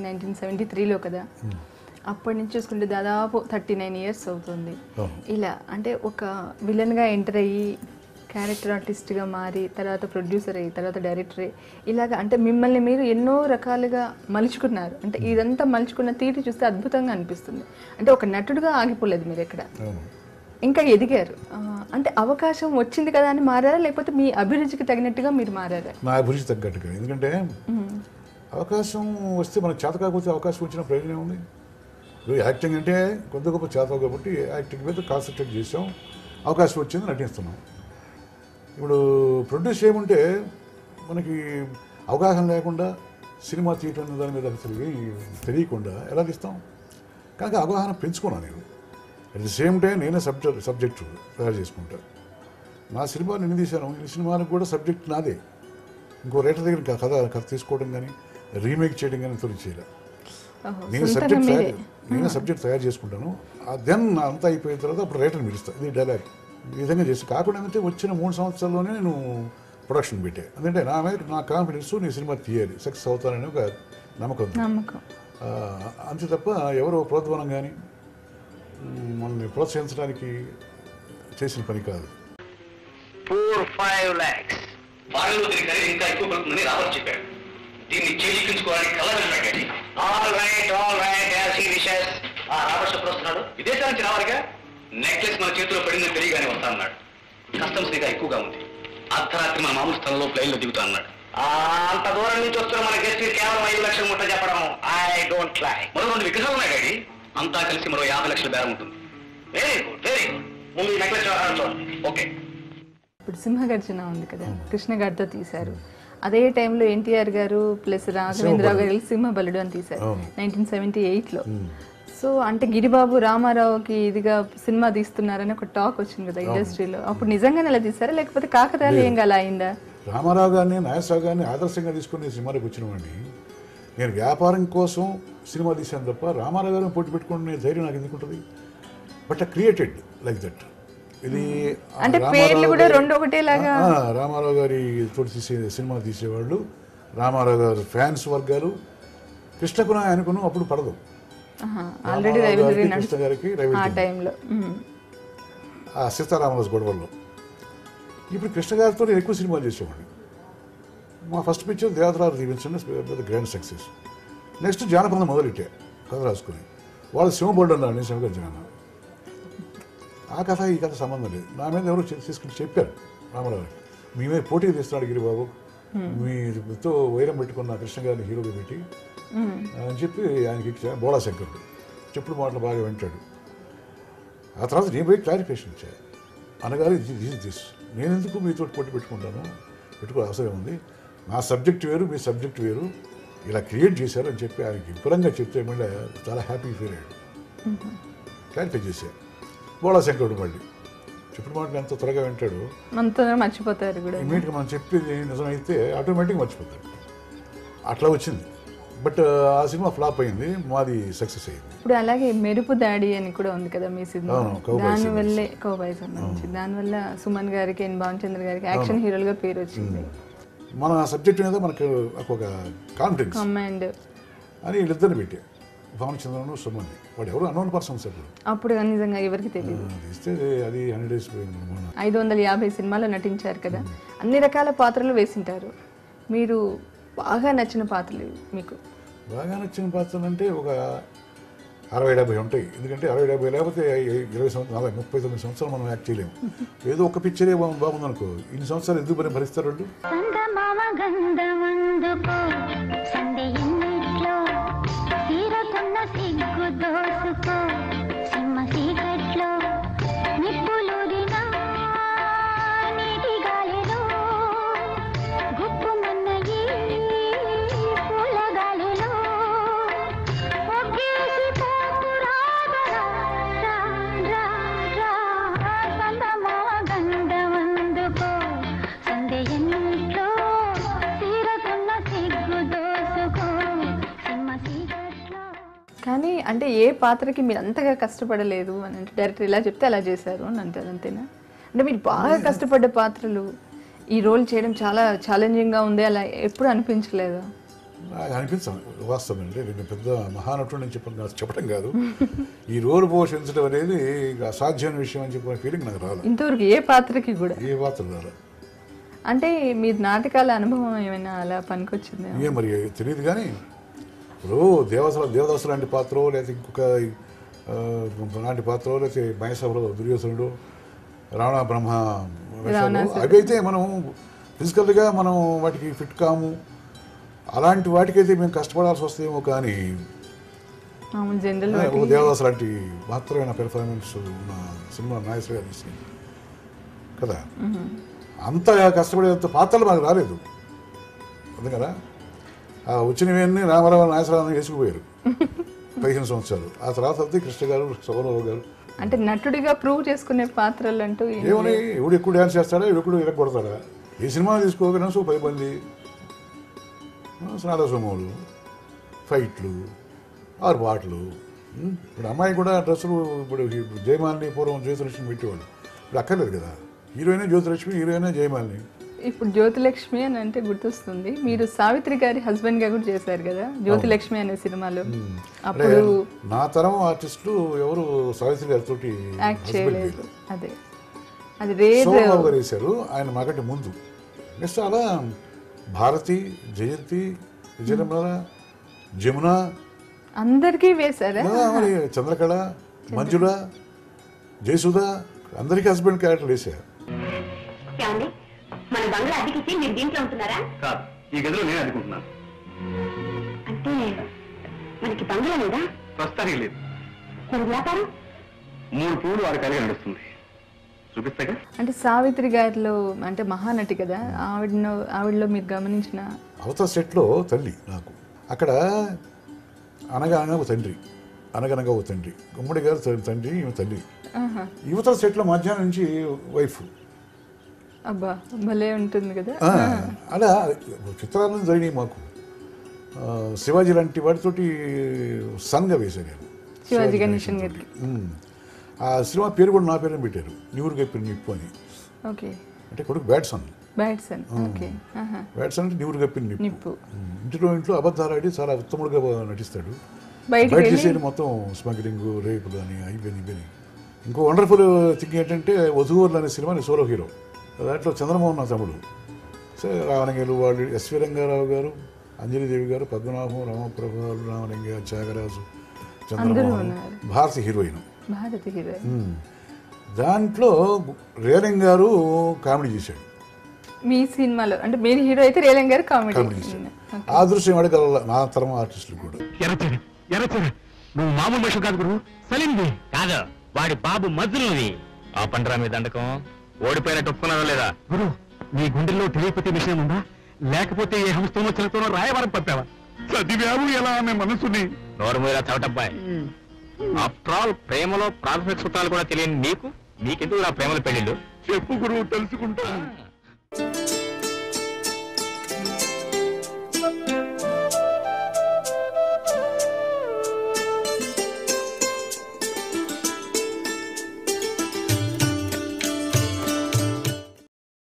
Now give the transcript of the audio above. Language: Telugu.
నైన్టీన్ సెవెంటీ త్రీలో కదా అప్పటి నుంచి చూసుకుంటే దాదాపు థర్టీ నైన్ ఇయర్స్ అవుతుంది అవును. ఇలా అంటే ఒక విలన్గా ఎంటర్ అయ్యి క్యారెక్టర్ ఆర్టిస్ట్గా మారి తర్వాత ప్రొడ్యూసర్ అయ్యి తర్వాత డైరెక్టర్ అయ్యి ఇలాగ అంటే మిమ్మల్ని మీరు ఎన్నో రకాలుగా మలుచుకున్నారు అంటే ఇదంతా మలుచుకున్న తీరు చూస్తే అద్భుతంగా అనిపిస్తుంది అంటే ఒక నటుడుగా ఆగిపోలేదు మీరు ఎక్కడ అవును ఇంకా ఎదిగారు ఆ, అంటే అవకాశం వచ్చింది కదా అని మారారా లేకపోతే మీ అభిరుచికి తగినట్టుగా మీరు మారారా నా అభిరుచి తగ్గట్టుగా ఎందుకంటే అవకాశం వస్తే మనకు చేత కాకపోతే అవకాశం వచ్చిన ప్రయోజనం ఉంది ఇప్పుడు యాక్టింగ్ అంటే కొంత గొప్ప చేత కాబట్టి యాక్టింగ్ మీద కాన్సన్ట్రేట్ చేసాం అవకాశం వచ్చింది నటిస్తున్నాం ఇప్పుడు ప్రొడ్యూస్ చేయమంటే మనకి అవగాహన లేకుండా సినిమా తీయటం అనే దాని మీద అసలు ఏమీ తెలియకుండా ఎలా తీస్తాం కనుక అవగాహన పెంచుకున్నాను నేను అట్ ది సేమ్ టైం నేనే సబ్జెక్ట్ సబ్జెక్టు తయారు చేసుకుంటా నా సినిమా నేను తీశాను ఈ సినిమానికి కూడా సబ్జెక్ట్ నాదే ఇంకో రైటర్ దగ్గర క- కథ కథ తీసుకోవడం కానీ రీమేక్ చేయడం కానీ తొలి చేయలే ఓహో, నేను సొంతంగా సబ్జెక్ట్ మీరే తయారు నేనే సబ్జెక్ట్ తయారు చేసుకుంటాను దెన్ అంతా అయిపోయిన తర్వాత అప్పుడు రైటర్ని పిలుస్తాను ఇది డైలాగ్ ఈ విధంగా చేసి కాకుండా ఏంటంటే వచ్చిన మూడు సంవత్సరాల్లోనే నేను ప్రొడక్షన్ పెట్టే ఎందుకంటే నా మీద నా కాన్ఫిడెన్స్ నేను సినిమా తీయాలి సక్సెస్ అవుతానని ఒక నమ్మకం ఉంది. నమ్మకం ఆ, అంతే తప్ప ఎవరో ప్రోద్బలం కానీ మనల్ని ప్రోత్సహించడానికి చేసిన పని కాదు ఫోర్ ఫైవ్ ల్యాక్స్ ఫారెన్లో దీని ఖరీదు ఇంకా ఎక్కువ పడుతుందని రాబర్ట్ చెప్పాడు దీన్ని చేజిక్కించుకోవడానికి కలర్ పెట్టండి all right all right as he wishes ఆ రాబర్ట్ ఎప్పుడు వస్తున్నాడు విదేశాల నుంచి రావాలిగా నెక్లెస్ మన చేతిలో పడిందని తెలియగానే వస్తానన్నాడు కస్టమ్స్ ఇంకా ఎక్కువగా ఉంది అర్ధరాత్రి మన మామూలు స్థలంలో ప్లేన్ లో దిగుతా అన్నాడు అంత దూరం నుంచి వస్తున్న మన గెస్ట్ కేవలం ఐదు లక్షలు ముట్ట చెప్పడం ఐ డోంట్ లై మరో రెండు విగ్రహాలు ఉన్నాయి డాడీ అంతా కలిసి మరో యాభై లక్షల బేరం ఉంటుంది వెరీ గుడ్ వెరీ గుడ్ ముందు ఈ నెక్లెస్ వ్యవహారం చూడండి ఓకే ఇప్పుడు సింహగర్జన ఉంది కదా కృష్ణ గారితో తీశారు అదే టైంలో ఎన్టీఆర్ గారు ప్లస్ రాఘవేంద్రరావు గారు కలిసి సింహబలుడు అని తీశారు అవును. నైన్టీన్ సెవెంటీ ఎయిట్లో సో అంటే గిరిబాబు రామారావుకి ఇదిగా సినిమా తీస్తున్నారని ఒక టాక్ వచ్చింది కదా ఇండస్ట్రీలో అప్పుడు నిజంగానే అలా తీసారా లేకపోతే కాకతాళీయంగా ఏం అలా అయిందా రామారావు గారిని నాగేశ్వరరావు గారిని ఆదర్శంగా తీసుకుని ఈ సినిమాకి వచ్చినవాడిని నేను వ్యాపారం కోసం సినిమా తీశాను తప్ప రామారావు గారిని పోటీ పెట్టుకునే ధైర్యం నాకు ఎందుకు ఉంటుంది బట్ క్రియేటెడ్ లైక్ దట్ ఇది ఆ అంటే రామారావు పేర్లు కూడా గారి- రెండు ఒకటేలాగా ఆ, రామారావు గారి తోటి తీసే సినిమా తీసేవాళ్ళు రామారావు గారు ఫ్యాన్స్ వర్గాలు కృష్ణకున ఆయనకును అప్పుడు పడదు ఆల్రెడీ రామారావు రైవలరీ గారికి, నడుస్తు కృష్ణ గారికి ఆ రైవల్రీ టైంలో ఉమ్. ఆ సీతారామరాజు గొడవల్లో ఇప్పుడు కృష్ణ గారితో నేను ఎక్కువ సినిమాలు చేసేవాడిని మా ఫస్ట్ పిక్చర్ దేవతరాలు దీవించండి పెద్ద గ్రాండ్ సక్సెస్ నెక్స్ట్ జానపదం మొదలెట్టే కథ రాసుకుని వాళ్ళు శివబోల్డ్ అన్నారు నేను శివగర్జన అన్నా ఆ కథ ఈ కథ సంబంధం లేదు నా మీద ఎవరు చే- తీసుకుని చెప్పారు రామారావు మీ మీద పోటీ తీస్తున్నాడు గిరిబాబు మీతో వైరం పెట్టుకున్న కృష్ణ గారిని హీరోగా పెట్టి అని చెప్పి ఆయనకి ఇచ్చా బోళా శంకరుడు చెప్పుడు మాటలు బాగా వింటాడు ఆ తర్వాత నేను పోయి క్లారిఫికేషన్ ఇచ్చాను అనగానే దిస్ దిస్ నేను ఎందుకు మీతో పోటీ పెట్టుకుంటాను పెట్టుకో అవసరం ఉంది నా సబ్జెక్ట్ వేరు మీ సబ్జెక్ట్ వేరు ఇలా క్రియేట్ చేశారు అని చెప్పి ఆయనకి విపులంగా చెప్తే మళ్ళీ చాలా హ్యాపీ ఫీల్ అయ్యాడు క్లారిఫై చేశాను బోళా శంకరుడు మళ్ళీ చెప్పుడు మాటలు ఎంత త్వరగా వింటాడు మనతో మర్చిపోతారు కూడా ఇమీడియట్గా మనం చెప్పేది నిజమైతే ఆటోమేటిక్గా మర్చిపోతాడు అట్లా వచ్చింది బట్ ఆ సినిమా ఫ్లాప్ అయింది మాది సక్సెస్ అయింది ఇప్పుడు అలాగే మెరుపు దాడి అని కూడా ఉంది కదా మీ సినిమా అవును, cowboy దాని సినిమా. వల్లే కౌబాయ్ సంబంధించి దాని వల్ల సుమన్ గారికి ఎన్ భావచంద్ర గారికి యాక్షన్ హీరోలుగా పేరు వచ్చింది మన సబ్జెక్ట్ మీద మనకు ఒక కాన్ఫిడెన్స్ కమాండ్ అని వీళ్ళిద్దరిని పెట్టే భావనచంద్రను సుమన్ని వాడు ఎవరు అన్నోన్ పర్సన్స్ అప్పుడు అప్పుడు నిజంగా ఎవరికి తెలియదు అది ఇస్తే అది హండ్రెడ్ డేస్ పోయింది మొన్న ఐదు వందల యాభై సినిమాలో నటించారు కదా అన్ని రకాల పాత్రలు వేసింటారు మీరు బాగా నచ్చిన పాత్రలు ఇవి మీకు బాగా నచ్చిన పాత్రలు అంటే ఒక అరవై డెబ్బై ఉంటాయి ఎందుకంటే అరవై డెబ్బై లేకపోతే ఇరవై సంవత్సరాలు నలభై ముప్పై తొమ్మిది సంవత్సరాలు మనం యాక్ట్ చేయలేము ఏదో ఒక పిక్చరే బాగు బాగుందనుకో ఇన్ని సంవత్సరాలు ఎందుకు పని భరిస్తారు వాళ్ళు సంగమామ గంధమందుకో సంధి ఎన్నిట్లో తీరకున్న సిగ్గు దోసుకో సింహ సీకట్లో నిప్పులూరిన నీటి గాలిలో గుప్పుమన్న ఈ పూల గాలిలో ఒగ్గేసి పోకురాగరా రా రా రా సంగమామ గంధమందుకో సందేయంలో తీరకున్న సిగ్గు దోసుకో సింహ సీకట్లో కానీ అంటే ఏ పాత్రకి మీరు అంతగా కష్టపడలేదు అని అంటే డైరెక్టర్ ఇలా చెప్తే అలా చేశారు అని అంటారు అంతేనా అంటే మీరు బాగా కష్టపడ్డ పాత్రలు ఈ రోల్ చేయడం చాలా ఛాలెంజింగ్గా ఉంది అలా ఎప్పుడు అనిపించలేదు నాకు అనిపించాను వాస్తవం అంటే నేను పెద్ద మహానటుడు అని చెప్ప చెప్పడం కాదు ఈ రోల్ పోషించడం అనేది అసాధ్యమైన విషయం అని చెప్పిన ఫీలింగ్ నాకు రాలేదు ఇంతవరకు ఏ పాత్రకి కూడా ఏ పాత్ర రాలేదు అంటే మీ నాటకాల అనుభవం ఏమైనా అలా పనికొచ్చిందా ఏ మరి తెలియదు కానీ ఇప్పుడు దేవసల దేవదాసు లాంటి పాత్ర లేకపోతే ఇంకొక ఆ, లాంటి పాత్ర లేకపోతే మహేశ్వరుడు దుర్యోధనుడు రావణ బ్రహ్మ వేషాలు రావణాసురుడు. అవి అయితే మనం ఫిజికల్గా మనం వాటికి ఫిట్ కాము అలాంటి వాటికైతే మేము కష్టపడాల్సి వస్తేమో కానీ మామూలు జనరల్ ఓ దేవదాసు లాంటి మహత్తరమైన పెర్ఫార్మెన్స్ ఉన్న సినిమా నాగేశ్వర గారు తీసింది కదా అంత కష్టపడేంత పాత్రలు మాకు రాలేదు అంతే కదా ఆ వచ్చినవన్నీ రామారావు నాగేశ్వరరావు వేసుకుపోయారు పదిహేను సంవత్సరాలు ఆ తర్వాత వస్తే కృష్ణ గారు సోమరావు గారు అంటే నటుడిగా ప్రూవ్ చేసుకునే పాత్రలు అంటూ ఏం ఏమని ఎవడు ఎక్కువ డ్యాన్స్ చేస్తాడా ఎవడు ఇరగ కొడతాడా ఈ సినిమా తీసుకోగానే సో పది మంది స్నాల సోమములు ఫైట్లు ఆరు పాటలు ఉం? ఇప్పుడు అమ్మాయి కూడా డ్రెస్సులు ఇప్పుడు ఇప్పుడు జయమాలిని పూర్వం జ్యోతిలక్ష్మి పెట్టేవాళ్ళు ఇప్పుడు అక్కర్లేదు కదా హీరోయినే జ్యోతిలక్ష్మి హీరోయినే జయమాలిని ఇప్పుడు జ్యోతిలక్ష్మి అని అంటే గుర్తొస్తుంది మీరు సావిత్రి గారి హస్బెండ్ గా కూడా చేశారు కదా జ్యోతిలక్ష్మి అనే సినిమాలో అంటే అప్పుడు నా తరం ఆర్టిస్టులు ఎవరు సావిత్రి గారితో యాక్ట్ చేయలేదు అదే అది రేర్ సోమబాబు గారు వేశారు ఆయన మాకంటే ముందు నెక్స్ట్ అలా భారతి జయంతి విజయరమణ జమున అందరికీ వేశారా ఆ, మరి చంద్రకళ మంజుల జయసుధ అందరికీ హస్బెండ్ క్యారెక్టర్ వేశారు ఏమండి మన బంగ్లా అద్దెకిచ్చి మీరు దీంట్లో ఉంటున్నారా కాదు ఈ గదిలో నేను అనుకుంటున్నాను అంటే మనకి బంగ్లా లేదా ప్రస్తుతానికి లేదు మన వ్యాపారం మూడు పువ్వులు వారు కలిగి నడుస్తుంది చూపిస్తాగా అంటే సావిత్రి గారిలో అంటే మహానటి కదా ఆవిడను ఆవిడలో మీరు గమనించిన అవతల సెట్లో తల్లి నాకు అక్కడ అనగా అనగా ఒక తండ్రి అనగనగా ఒక తండ్రి గుమ్మడి గారు త- తండ్రి ఈమె తల్లి ఆహా, యువతల సెట్లో మధ్యాహ్నం నుంచి వైఫ్ అబ్బా భలే ఉంటుంది కదా ఆ, అలా చిత్రాలను జరిగినాయి మాకు ఆ, శివాజీ లాంటి వాటితోటి సన్గా వేశాను నేను శివాజీ గణేశన్ గారికి ఉమ్. ఆ సినిమా పేరు కూడా నా పేరు పెట్టారు నివురు గప్పిన నిప్పు అని ఓకే అంటే కొడుకు బ్యాట్సన్ బ్యాట్సన్ ఓకే ఆహా, బ్యాట్సన్ అంటే నివురు గప్పిన నిప్పు నిప్పు ఉమ్. ఇంటిలో ఇంట్లో అబద్ధాలు ఆడి చాలా ఉత్తముడుగా నటిస్తాడు బయటికి బయట వెళ్ళి చేసేది మొత్తం స్మగ్లింగ్ రేపులు అని అయిపోయి ఇవని ఇంకో వండర్ఫుల్ థింగ్ ఏంటంటే వధువులు అనే సినిమా సోలో హీరో దాంట్లో చంద్రమోహన్ నా తమ్ముడు సరే రావణంగేలు వాళ్ళు ఎస్వి రంగారావు గారు అంజలిదేవి గారు పద్మనాభం రామప్రభాలు రామలింగ త్యాగరాజు చంద్రమోహన్ ఉన్నారు. భారతి హీరోయిన్ భారత హీరో ఉమ్. దాంట్లో రేలింగ్ గారు కామెడీ చేశాడు మీ సినిమాలో అంటే మీరు హీరో అయితే రేలం గారు కామెడీ కామెడీ చేశాడు ఆ దృశ్యం అడగల నా తరం ఆర్టిస్టులు కూడా ఎర్రచర ఎర్రచర నువ్వు మామూలు మనిషి కాదు గురు సలీంది కాదు వాడి బాబు మజ్జునుది ఆ పండరా మీ దండకం ఓడిపోయినట్టు ఒప్పుకున్నారా లేదా గురు నీ గుండెల్లో తెలియకపోతే విషయం ఉందా లేకపోతే ఏ హంస్తోనో చిలతోనో రాయవారం పంపావా చదివావు ఎలా ఆమె మనసుని నోరు మీద చవటబ్బాయి ఆఫ్టర్ ఆల్ ప్రేమలో ప్రాథమిక సూత్రాలు కూడా తెలియని నీకు నీకెందుకు నా ప్రేమల పెళ్లిళ్ళు చెప్పు గురువు తెలుసుకుంటా